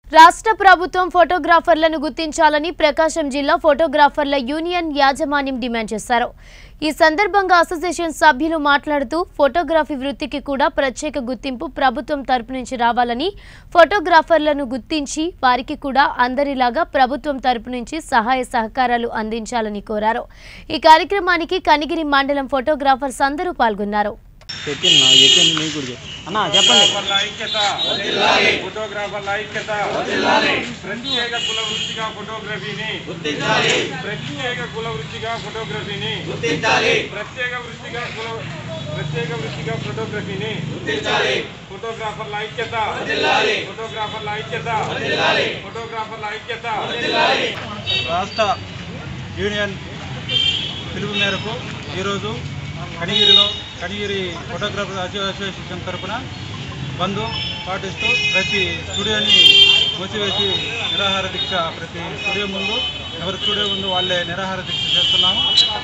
రాష్ట్ర ప్రభుత్వం ఫోటోగ్రాఫర్లను గుర్తించాలని ప్రకాశం జిల్లా ఫోటోగ్రాఫర్ల యూనియన్ యాజమాన్యం డిమాండ్ చేశారు ఈ సందర్భంగా అసోసియేషన్ సభ్యులు మాట్లాడుతూ ఫోటోగ్రఫీ వృత్తికి కూడా ప్రత్యేక గుర్తింపు ప్రభుత్వం తరపు నుంచి రావాలని ఫోటోగ్రాఫర్లను గుర్తించి వారికి కూడా అందరిలాగా ప్రభుత్వం తరపు నుంచి సహాయ సహకారాలు అందించాలని కోరారు ఈ కార్యక్రమానికి కనిగిరి మండలం ఫోటోగ్రాఫర్స్ అందరూ పాల్గొన్నారు పెట్టింది నా చెప్పింది మీకు కూడా చెప్పు. అన్న చెప్పండి ఫోటోగ్రాఫర్ల ఐక్యత ఫోటోగ్రాఫర్ల ఐక్యత ప్రత్యేక కుల వృత్తిగా ఫోటోగ్రఫీని ప్రత్యేక కుల వృత్తిగా ఫోటోగ్రఫీని ప్రత్యేక వృత్తిగా కుల ప్రత్యేక వృత్తిగా ఫోటోగ్రఫీని ఫోటోగ్రాఫర్ల ఐక్యత ఫోటోగ్రాఫర్ల ఐక్యత ఫోటోగ్రాఫర్ల ఐక్యత రాష్ట్ర యూనియన్ పిలుపు మేరకు ఈరోజు కనిగిరిలో కనిగిరి ఫోటోగ్రాఫర్ అసోసియేషన్ తరపున బంద్ పాటిస్తూ ప్రతి స్టూడియోని మూసివేసి నిరాహార దీక్ష ప్రతి స్టూడియో ముందు ఎవరి స్టూడియో ముందు వాళ్ళే నిరాహార దీక్ష చేస్తున్నాము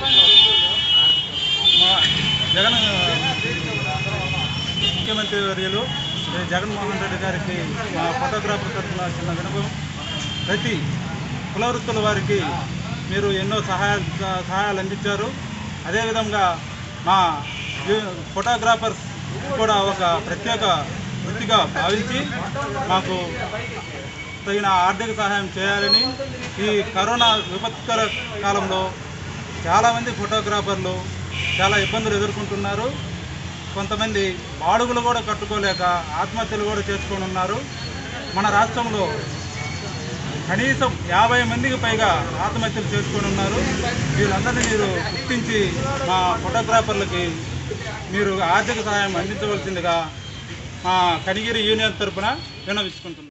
మా జగన్ ముఖ్యమంత్రి వర్యులు శ్రీ జగన్మోహన్ రెడ్డి గారికి మా ఫోటోగ్రాఫర్ తరఫున చిన్న వినపం ప్రతి కుల వృత్తుల వారికి మీరు ఎన్నో సహాయ సహాయాలు అందించారు అదేవిధంగా మా యు- ఫోటోగ్రాఫర్స్ కూడా ఒక ప్రత్యేక వృత్తిగా భావించి మాకు తగిన ఆర్థిక సహాయం చేయాలని ఈ కరోనా విపత్కర కాలంలో చాలామంది ఫోటోగ్రాఫర్లు చాలా ఇబ్బందులు ఎదుర్కొంటున్నారు కొంతమంది బాడుగులు కూడా కట్టుకోలేక ఆత్మహత్యలు కూడా చేసుకొని ఉన్నారు మన రాష్ట్రంలో కనీసం యాభై మందికి పైగా ఆత్మహత్యలు చేసుకొని ఉన్నారు వీళ్ళందరినీ మీరు గుర్తించి మా ఫోటోగ్రాఫర్లకి మీరు ఆర్థిక సహాయం అందించవలసిందిగా మా కనిగిరి యూనియన్ తరపున విన్నవించుకుంటున్నాం